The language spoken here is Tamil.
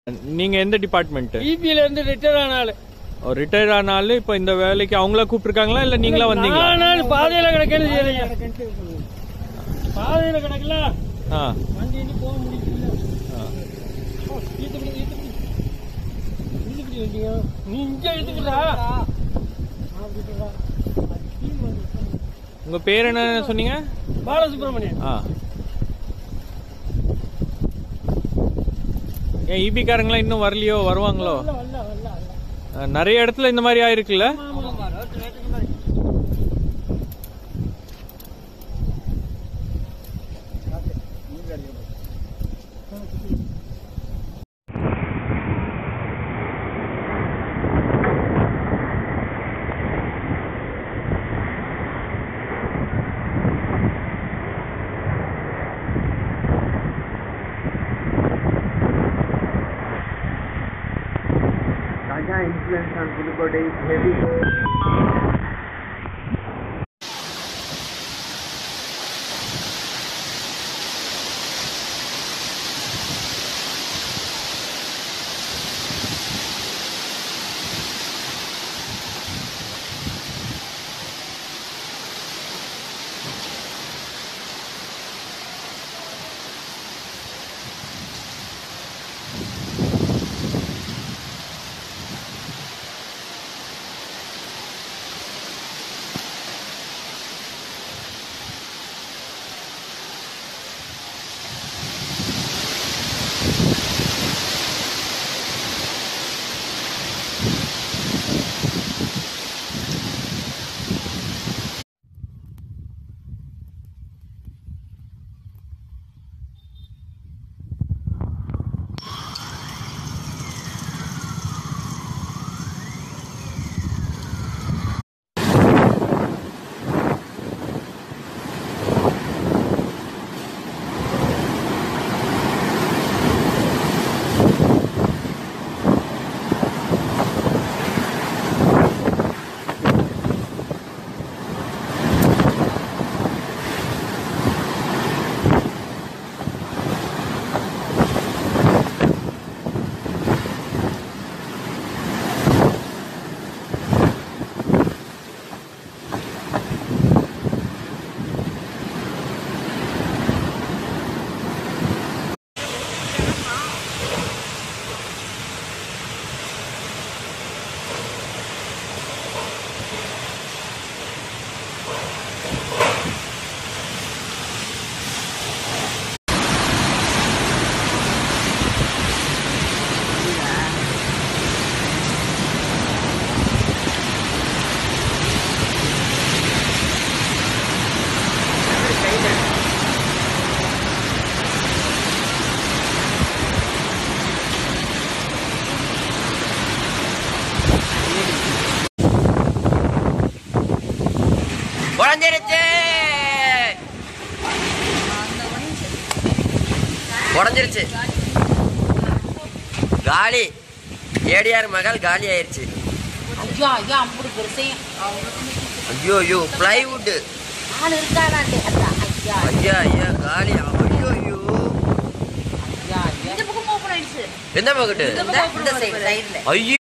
நீங்க எந்த டிபார்ட்மெண்ட் இபில இருந்து ரிட்டர் ஆன ஆளு ரிட்டையர் ஆனாலும் இப்ப இந்த வேலைக்கு அவங்களா கூப்பிட்டுருக்காங்களா இல்ல நீங்களா வந்தீங்களா நாலு பாதையில கிடக்கணும் செய்யறீங்க பாதையில கிடக்கல ஆ வண்டி இனி போக முடியல ஆ. ஈத்துக்கிட்டு ஈத்துக்கிட்டு ஈத்துக்கிட்டு வண்டியா நீ இங்க இழுத்துக்கிட்டா உங்க பேர் என்ன சொன்னீங்க பாலசுப்ரமணியன் ஆ ஏன் இபி காரங்களா இன்னும் வரலையோ வருவாங்களோ வரல வரல வரல வரல ஆ, நிறைய இடத்துல இந்த மாதிரி ஆயிருக்குல்ல Raja influence on Pudukkottai is heavy. உடஞ்சிருச்சு உடஞ்சிருச்சு காலி ஏடிஆர் மகள் காலி ஆயிருச்சு ஐயா ஐயா அம்புடு பெருசையும் ஐயோ ஐயோ பிளைவுட் ஆள் இருக்காடாண்டே அத்தா ஐயா ஐயா ஐயா காலி ஐயோ ஐயோ ஐயா ஐயா இந்த பக்கம் ஓப்பன் ஆயிடுச்சு எந்த பக்கத்து இந்த சைடு சைடுல ஐயோ